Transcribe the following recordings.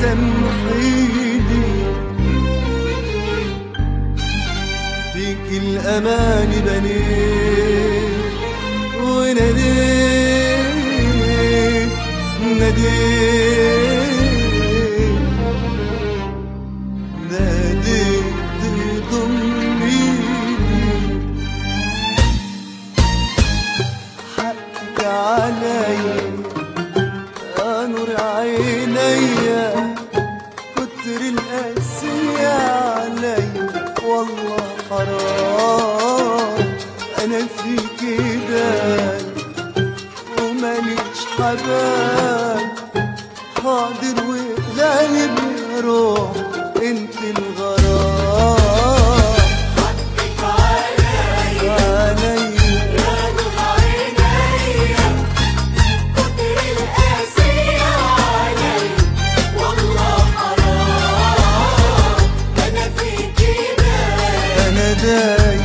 تسامحيني فيك الأمان بنيت وناديت ناديت ناديت ضميني حقك عليا يا نور عينيا كتر القاسية عليا والله حرام انا في كده وماليش حباب حاضر وغالب يا روح انت الغرام عليا انا دايم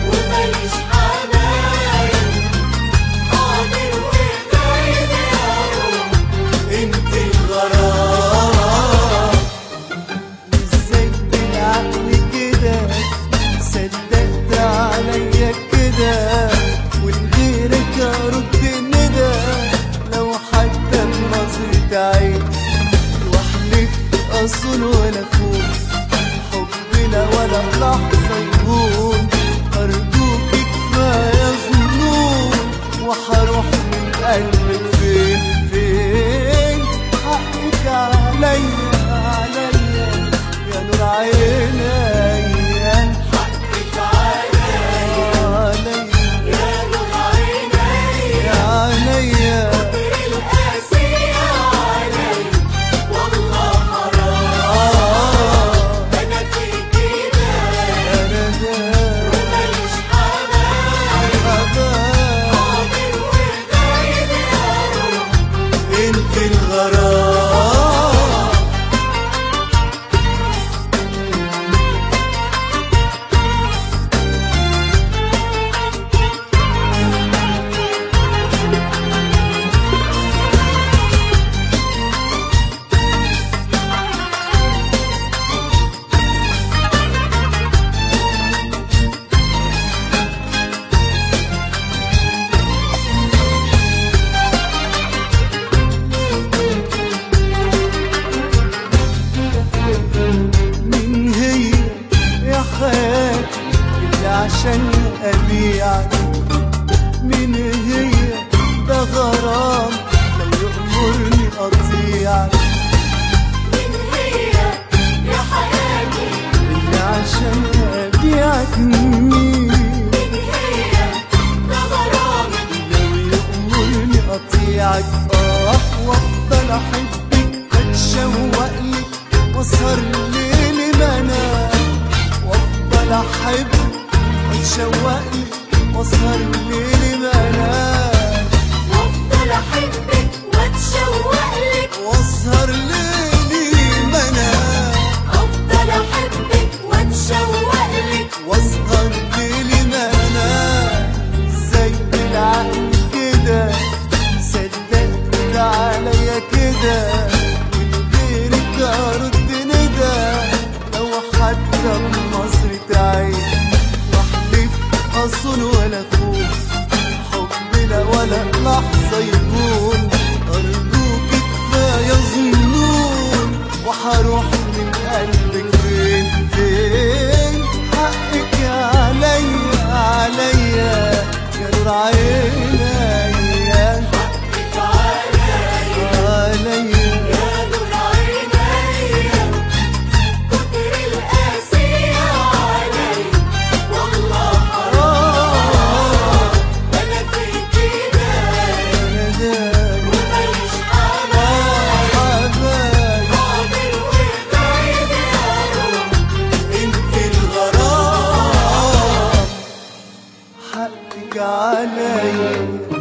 انت الغرام ازاي بالعقل كده صدقت عليا كده ولغيرك ارد ندى لو حتى بنظرة عين واحلف اصل ولا فوق حبنا ولا لحظة يهون ارجوك كفاية ظنون وحروح من قلبك فين فين حقك عليا عليا يا نور عينيا عليا يا عينيا آه أنا دايم حبايب انت الغرام مين هي يا حياتي اللي عشان أبيعك مين هي ده غرام لو يأمرني أطيعك اللي عشان أبيعك مين لو يأمرني أطيعك آه وأفضل أحبك أتشوق لك وأسهر ليل ما أنام وأفضل أحبك أتشوق لك وأسهر ليل ما أنام احبك واتشوق لك وأسهر ليل ما أنام افضل احبك واتشوق لك وأسهر ليل ما أنام زي العقل كده صدقت عليا كده غيرك أرد ندى لو حتى بنظرة عين واحلف أصون ولا خوف حبنا ولا لحظة يكون أرجوك كفاية ظنون وحروح من قلبك فين فين حقك عليا عليا يا نور عينيا عليا يا نور عينيا كتر القاسية علي والله آه انا في كده أنا دايم ماليش امان حبايب حاضر وغايب يا روح انت الغرام حقك عليا